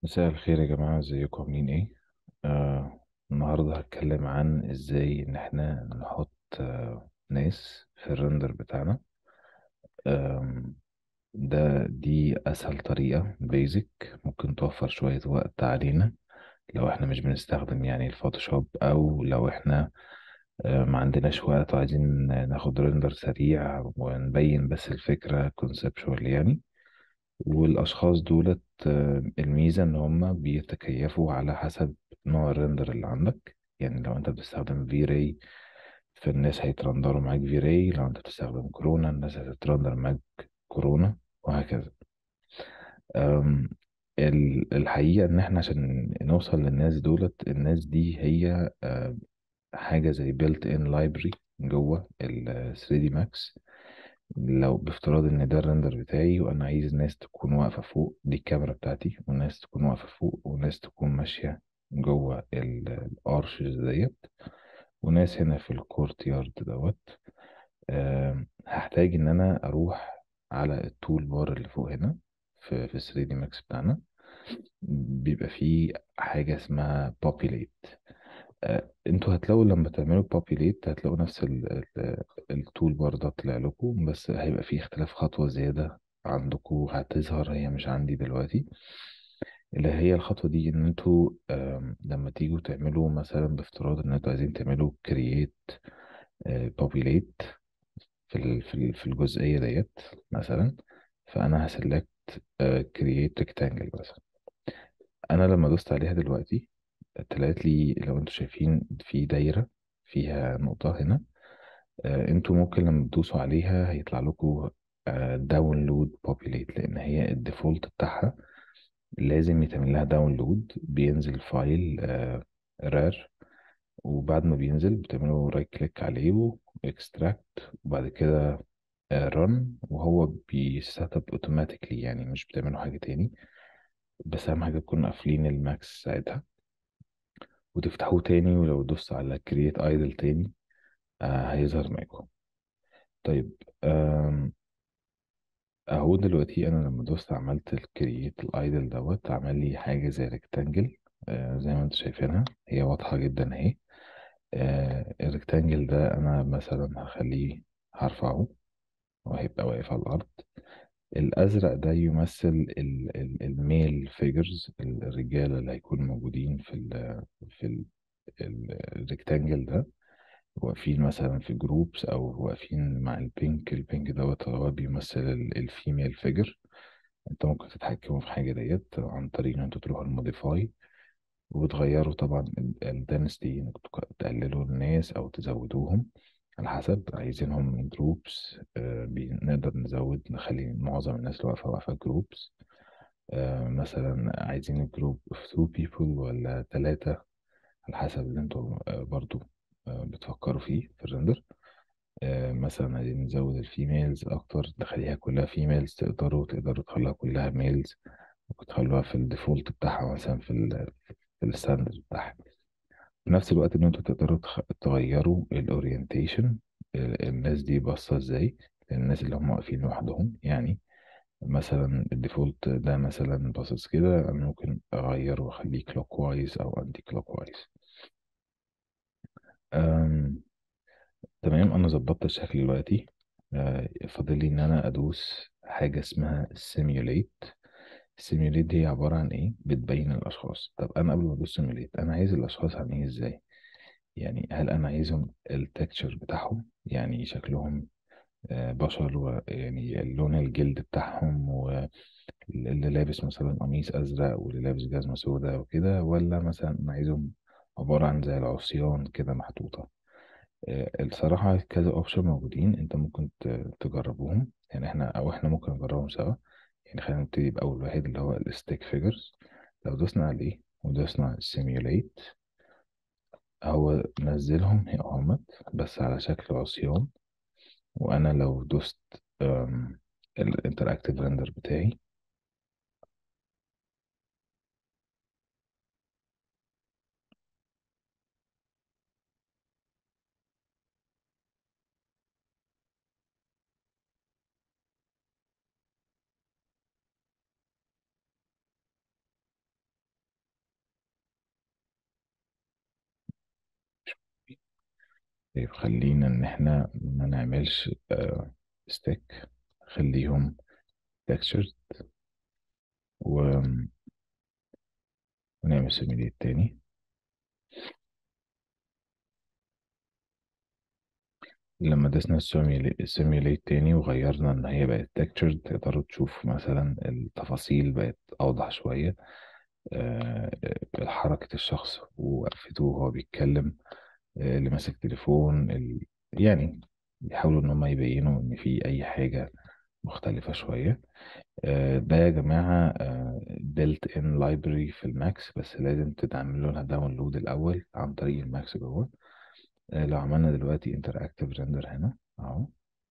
مساء الخير يا جماعة ازيكم عاملين ايه؟ آه النهاردة هتكلم عن ازاي ان احنا نحط آه ناس في الرندر بتاعنا آم، ده دي اسهل طريقة بيزك ممكن توفر شوية وقت علينا لو احنا مش بنستخدم يعني الفوتوشوب او لو احنا آه ما عندناش وقت وعايزين ناخد رندر سريع ونبين بس الفكرة كونسبشوال يعني والأشخاص دولت آه، الميزة إن هما بيتكيفوا على حسب نوع الريندر اللي عندك يعني لو أنت بتستخدم في راي فالناس هيترندروا معاك في راي لو أنت بتستخدم كورونا الناس هتترندر معاك كورونا وهكذا أم، ال- الحقيقة إن إحنا عشان نوصل للناس دولت الناس دي هي آه، حاجة زي built in library جوه ال 3D Max لو بافتراض ان ده الرندر بتاعي وانا عايز ناس تكون واقفة فوق دي الكاميرا بتاعتي وناس تكون واقفة فوق وناس تكون ماشية جوه ال- الارش ديت وناس هنا في الكورت يارد دوت آم، هحتاج ان انا اروح على التول بار اللي فوق هنا في في 3 دي ماكس بتاعنا بيبقى فيه حاجة اسمها populate آه، انتوا هتلاقوا لما تعملوا populate هتلاقوا نفس التول بار ده طلع لكم بس هيبقى فيه اختلاف خطوة زيادة عندكم هتظهر هي مش عندي دلوقتي اللي هي الخطوة دي ان انتوا آم، لما تيجوا تعملوا مثلا بافتراض ان انتوا عايزين تعملوا create آه، populate في ال- في ال- في الجزئية ديت مثلا فانا هسلكت create rectangle مثلا انا لما دوست عليها دلوقتي طلعت لي لو انتوا شايفين في دايرة فيها نقطة هنا آه، انتوا ممكن لما تدوسوا عليها هيطلع لكم داونلود populate لان هي الديفولت بتاعها لازم يتعمل لها داونلود بينزل فايل رار وبعد ما بينزل بتعملوا رايت كليك عليه واكستراكت وبعد كده رن وهو بيسيت اب اوتوماتيكلي يعني مش بتعملوا حاجة تاني بس اهم حاجة تكونوا قافلين الماكس ساعتها وتفتحوه تاني ولو دوست على كرييت ايدل تاني آه هيظهر معاكم طيب آم، اهو دلوقتي انا لما دوست عملت الكرييت الايدل دوت عمل لي حاجة زي ريكتانجل آه زي ما انتم شايفينها هي واضحة جدا اهي آه الريكتانجل ده انا مثلا هخليه هرفعه وهيبقى واقف على الارض الازرق ده يمثل ال- ال- الميل فيجرز الرجاله اللي هيكونوا موجودين في ال في ال- ال- الريكتانجل ده واقفين مثلا في جروبس او واقفين مع البينك البينك دوت هو بيمثل الفيميل فيجر انت ممكن تتحكموا في حاجه ديت عن طريق ان انتوا تروحوا الموديفاي وبتغيروا طبعا الدنسيتي انك تك- تقللوا الناس او تزودوهم على حسب عايزينهم جروبس نقدر نزود نخلي معظم الناس اللي واقفة واقفة جروبس مثلا عايزين جروب of two people ولا ثلاثة على حسب اللي انتوا آه، برضو آه، بتفكروا فيه في الرندر آه، مثلا عايزين نزود الفيميلز اكتر نخليها كلها فيميلز تقدروا تقدروا تخلوها كلها ميلز ممكن تخلوها في الديفولت بتاعها مثلا في ال في الستاندرد بتاعها في نفس الوقت ان انتوا تقدروا تخ- تغيروا الاورينتيشن الناس دي باصه ازاي الناس اللي هم واقفين لوحدهم يعني مثلا الديفولت ده مثلا باصص كده انا ممكن اغير واخليه كلوك وايز او انتي كلوك وايز تمام انا ظبطت الشكل دلوقتي آه، فاضل لي ان انا ادوس حاجه اسمها سيميوليت السيميوليت دي عباره عن ايه بتبين الاشخاص طب انا قبل ما ادوس سيميوليت انا عايز الاشخاص عاملين ازاي يعني هل انا عايزهم التكتشر بتاعهم يعني شكلهم آه، بشر ويعني لون الجلد بتاعهم واللي لابس مثلا قميص ازرق واللي لابس جزمه سوداء وكده ولا مثلا انا عايزهم عباره عن زي العصيان كده محطوطه آه، الصراحه كذا اوبشن موجودين انت ممكن ت- تجربوهم يعني احنا او احنا ممكن نجربهم سوا يعني خلينا نبتدي باول واحد اللي هو الستيك فيجرز لو دوسنا عليه ودوسنا سيميوليت هو نزلهم هي همت بس على شكل عصيان وانا لو دوست الانتراكتيف ريندر بتاعي طيب خلينا ان احنا ما نعملش ستيك خليهم textured و... ونعمل سيميليت تاني لما دسنا السيميليت تاني وغيرنا ان هي بقت textured تقدروا تشوفوا مثلا التفاصيل بقت اوضح شوية آه، حركة الشخص ووقفته وهو بيتكلم آه، اللي ماسك تليفون ال... يعني بيحاولوا ان هم يبينوا ان في اي حاجة مختلفة شوية آه، ده يا جماعة بيلت ان لايبرري في الماكس بس لازم تعملوا لها داونلود الأول عن طريق الماكس جوه آه، لو عملنا دلوقتي انتراكتيف ريندر هنا اهو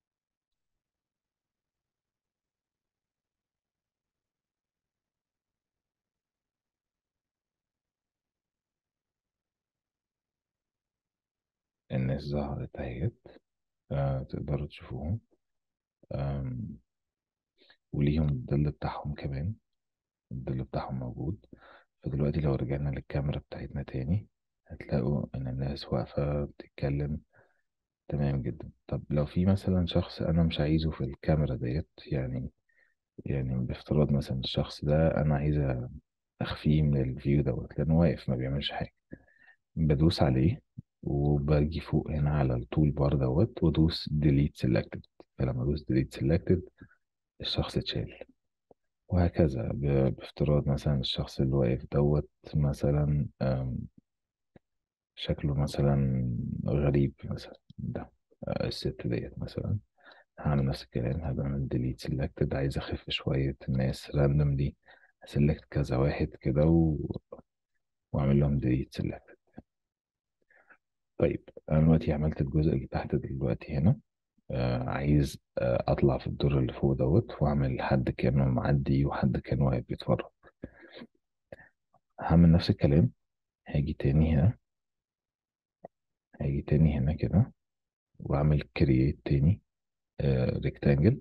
الناس ظهرت اهيت آه، تقدروا تشوفوهم آم، وليهم الظل بتاعهم كمان الظل بتاعهم موجود فدلوقتي لو رجعنا للكاميرا بتاعتنا تاني هتلاقوا ان الناس واقفة بتتكلم تمام جدا طب لو في مثلا شخص انا مش عايزه في الكاميرا ديت يعني يعني بافتراض مثلا الشخص ده انا عايز اخفيه من الفيو دوت لانه واقف ما بيعملش حاجة بدوس عليه وباجي فوق هنا على التول بار دوت وادوس ديليت سيلكتد فلما ادوس ديليت سيلكتد الشخص اتشال وهكذا ب- بافتراض مثلا الشخص اللي واقف دوت مثلا أم، شكله مثلا غريب مثلا ده أه، الست ديت مثلا هعمل نفس الكلام هعمل ديليت سيلكتد عايز اخف شوية الناس راندوملي سيلكت كذا واحد كده و... واعمل لهم ديليت سيلكتد طيب انا دلوقتي عملت الجزء اللي تحت دلوقتي هنا آه عايز آه اطلع في الدور اللي فوق دوت واعمل حد كانه معدي وحد كان واقف بيتفرج هعمل نفس الكلام هاجي تاني هنا هاجي تاني هنا كده واعمل كرييت تاني آه ريكتانجل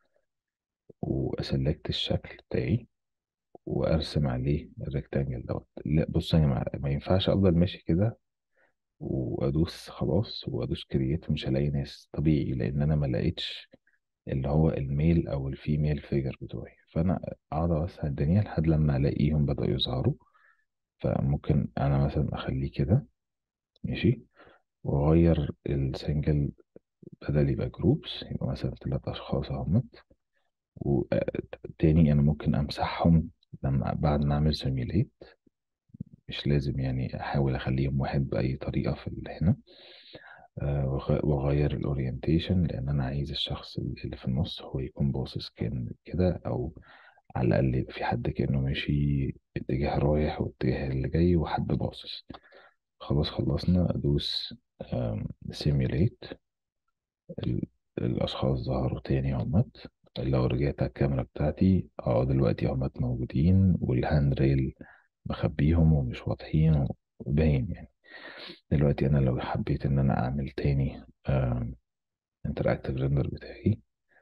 واسلكت الشكل بتاعي وارسم عليه الريكتانجل دوت لا بص يا جماعه ما ينفعش افضل ماشي كده وادوس خلاص وادوس كرييت مش هلاقي ناس طبيعي لان انا ما لقيتش اللي هو الميل او الفيميل فيجر بتوعي فانا اقعد اوسع الدنيا لحد لما الاقيهم بدأوا يظهروا فممكن انا مثلا اخليه كده ماشي واغير السنجل بدل يبقى جروبس يبقى مثلا ثلاث اشخاص اهمت وتاني انا ممكن امسحهم لما بعد ما اعمل سيميليت مش لازم يعني احاول اخليهم واحد باي طريقه في ال- هنا آه، وأغ- واغير الاورينتيشن لان انا عايز الشخص اللي في النص هو يكون باصص كان كده او على الاقل يبقى في حد كانه ماشي اتجاه رايح واتجاه اللي جاي وحد باصص خلاص خلصنا ادوس سيميوليت الاشخاص ظهروا تاني همت لو رجعت على الكاميرا بتاعتي اه دلوقتي همت موجودين والهاند ريل مخبيهم ومش واضحين وباين يعني دلوقتي انا لو حبيت ان انا اعمل تاني انتراكتيف ريندر بتاعي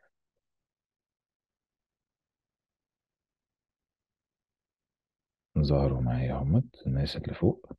ظهروا معايا همت الناس اللي فوق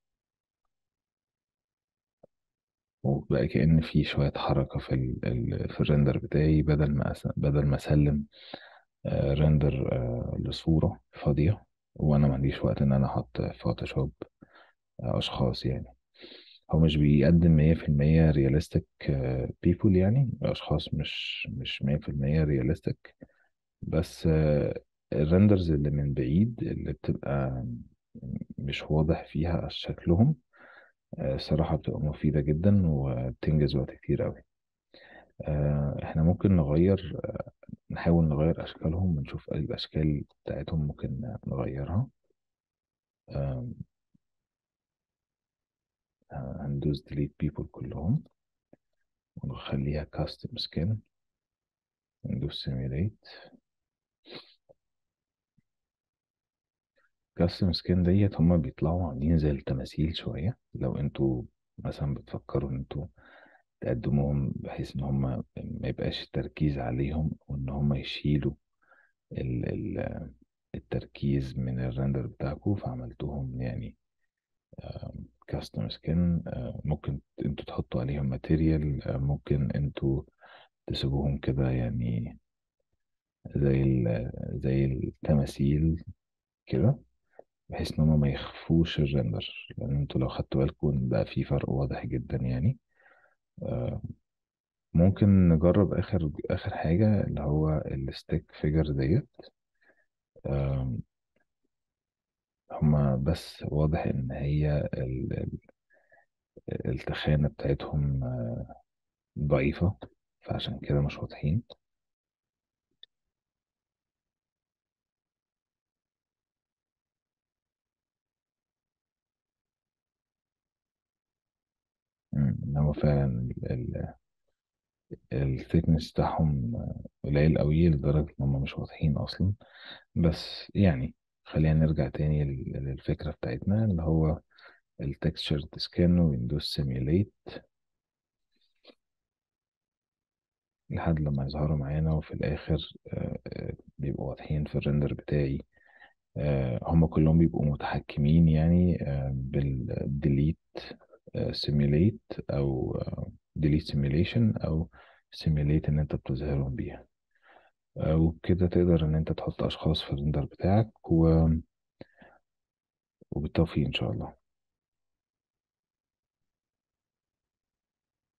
وبقى كأن في شوية حركة في ال ال في الريندر بتاعي بدل ما أس- بدل ما أسلم آه، ريندر آه، لصورة فاضية وأنا ما عنديش وقت إن أنا أحط في فوتوشوب آه، أشخاص يعني هو مش بيقدم مية في المية رياليستيك بيبول يعني أشخاص مش مش مية في المية رياليستيك بس آه، الريندرز اللي من بعيد اللي بتبقى مش واضح فيها شكلهم آه، الصراحة بتبقى مفيدة جدا وبتنجز وقت كتير أوي آه، احنا ممكن نغير آه، نحاول نغير أشكالهم ونشوف أي الأشكال بتاعتهم ممكن نغيرها آم، آه، هندوس delete people كلهم ونخليها custom skin ندوس simulate custom skin ديت هما بيطلعوا عاملين زي التماثيل شوية لو انتوا مثلا بتفكروا ان انتوا تقدموهم بحيث ان هما ما يبقاش التركيز عليهم وان هما يشيلوا ال ال التركيز من الرندر بتاعكم فعملتوهم يعني كاستم سكين ممكن انتوا تحطوا عليهم ماتيريال ممكن انتوا تسيبوهم كده يعني زي ال زي التماثيل كده بحيث ان هم ما يخفوش الريندر لان انتوا لو خدتوا بالكم بقى في فرق واضح جدا يعني آه، ممكن نجرب اخر اخر حاجة اللي هو الستيك فيجر ديت آم، هما بس واضح ان هي ال- ال- التخانة بتاعتهم آه، ضعيفة فعشان كده مش واضحين مم، انما فعلا الثيكنس بتاعهم آه، قليل قوي لدرجة ان هم مش واضحين اصلا بس يعني خلينا نرجع تاني لل- للفكرة بتاعتنا اللي هو التكستشر سكان ويندوز سيميوليت لحد لما يظهروا معانا وفي الآخر آه، آه، بيبقوا واضحين في الريندر بتاعي آه، هم كلهم بيبقوا متحكمين يعني بالديليت سيميوليت أو ديليت سيميوليشن أو سيميوليت إن أنت بتظهرهم بيها آه، وبكده تقدر إن أنت تحط أشخاص في الريندر بتاعك و... وبالتوفيق إن شاء الله